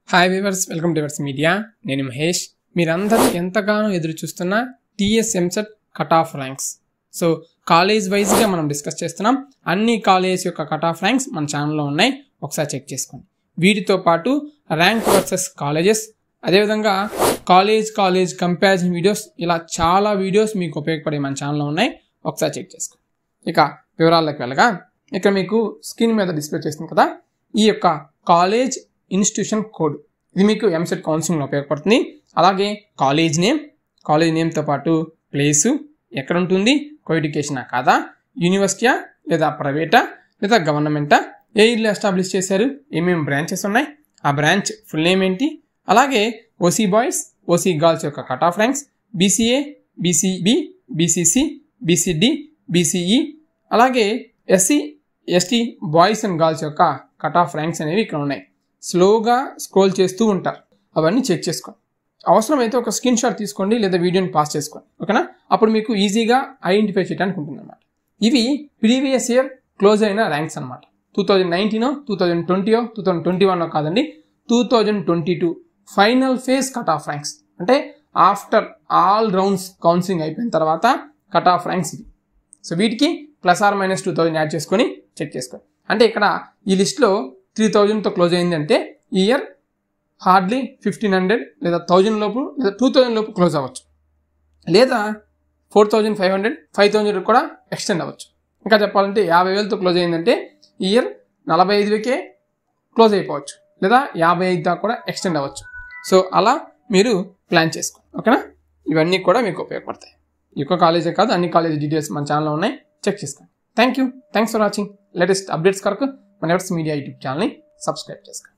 hi viewers welcome to viewers media నేను మహేష్ మీరందరూ ఎంతగానో ఎదురు చూస్తున్న TS EAMCET cut off ranks so college వైజ్గా మనం డిస్కస్ చేస్తున్నాం అన్ని కాలేజ్ యొక్క కట్ ఆఫ్ ర్యాంక్స్ మన ఛానల్లో ఉన్నాయి ఒకసారి చెక్ చేసుకోండి వీటితో పాటు ర్యాంక్ వర్సెస్ కాలేజెస్ అదేవిధంగా కాలేజ్ కాలేజ్ కంపారిజన్ వీడియోస్ ఇలా చాలా వీడియోస్ మీకు ఉపయోగపడే మన ఛానల్లో ఉన్నాయి ఒకసారి చెక్ చేసుకోండి ఇక వివరాల్లోకి వెళ్ళగా ఇక్కడ మీకు స్క్రీన్ మీద డిస్ప్లే చేస్తుంది కదా ఈ యొక్క కాలేజ్ ఇన్స్టిట్యూషన్ కోడ్ ఇది మీకు ఎంసెట్ కౌన్సిలింగ్లో ఉపయోగపడుతుంది అలాగే కాలేజ్ నేమ్ కాలేజ్ నేమ్తో పాటు ప్లేసు ఎక్కడ ఉంటుంది కోఎడ్యుకేషనా కాదా యూనివర్సిటీయా లేదా ప్రైవేటా లేదా గవర్నమెంటా ఏ ఇల్లు ఎస్టాబ్లిష్ చేశారు ఏమేమి బ్రాంచెస్ ఉన్నాయి ఆ బ్రాంచ్ ఫుల్ నేమ్ ఏంటి అలాగే ఓసీ బాయ్స్ ఓసీ గర్ల్స్ యొక్క cut off ranks BCA BCB BCC BCD BCE అలాగే SC ST boys and girls యొక్క కట్ ఆఫ్ ర్యాంక్స్ అనేవి ఇక్కడ ఉన్నాయి స్లోగా స్క్రోల్ చేస్తూ ఉంటారు అవన్నీ చెక్ చేసుకోండి అవసరమైతే ఒక స్క్రీన్ షాట్ తీసుకోండి లేదా వీడియోని పాస్ చేసుకోండి ఓకేనా అప్పుడు మీకు ఈజీగా ఐడెంటిఫై చేయడానికి ఉంటుంది అనమాట ఇవి ప్రీవియస్ ఇయర్ క్లోజ్ అయిన ర్యాంక్స్ అనమాట టూ థౌజండ్ నైన్టీనో టూ థౌజండ్ ట్వంటీయో టూ థౌజండ్ ట్వంటీ వన్ కాదండి two thousand twenty two final phase cut off ranks అంటే ఆఫ్టర్ ఆల్ రౌండ్స్ కౌన్సిలింగ్ అయిపోయిన తర్వాత కట్ ఆఫ్ ర్యాంక్స్ ఇవి సో వీటికి plus or minus two thousand add చేసుకొని check చేసుకోండి అంటే ఇక్కడ ఈ లిస్ట్లో త్రీ థౌజండ్తో క్లోజ్ అయింది అంటే ఈ ఇయర్ హార్డ్లీ ఫిఫ్టీన్ హండ్రెడ్ లేదా థౌజండ్ లోపు లేదా టూ థౌజండ్ లోపు క్లోజ్ అవ్వచ్చు లేదా four thousand five hundred five thousand కూడా ఎక్స్టెండ్ అవ్వచ్చు ఇంకా చెప్పాలంటే యాభై వేలతో క్లోజ్ అయిందంటే ఈ ఇయర్ నలభై ఐదుకే క్లోజ్ అయిపోవచ్చు లేదా యాభై ఐదు దాకా కూడా ఎక్స్టెండ్ అవ్వచ్చు సో అలా మీరు ప్లాన్ చేసుకోండి ఓకేనా ఇవన్నీ కూడా మీకు ఉపయోగపడతాయి ఈ యొక్క కాలేజే కాదు అన్ని కాలేజ్ డీటెయిల్స్ మన ఛానల్లో ఉన్నాయి చెక్ చేసుకోండి thank you thanks for watching latest updates కొరకు మన ఎవర్స్ మీడియా యూట్యూబ్ ఛానల్ని సబ్స్క్రైబ్ చేసుకోండి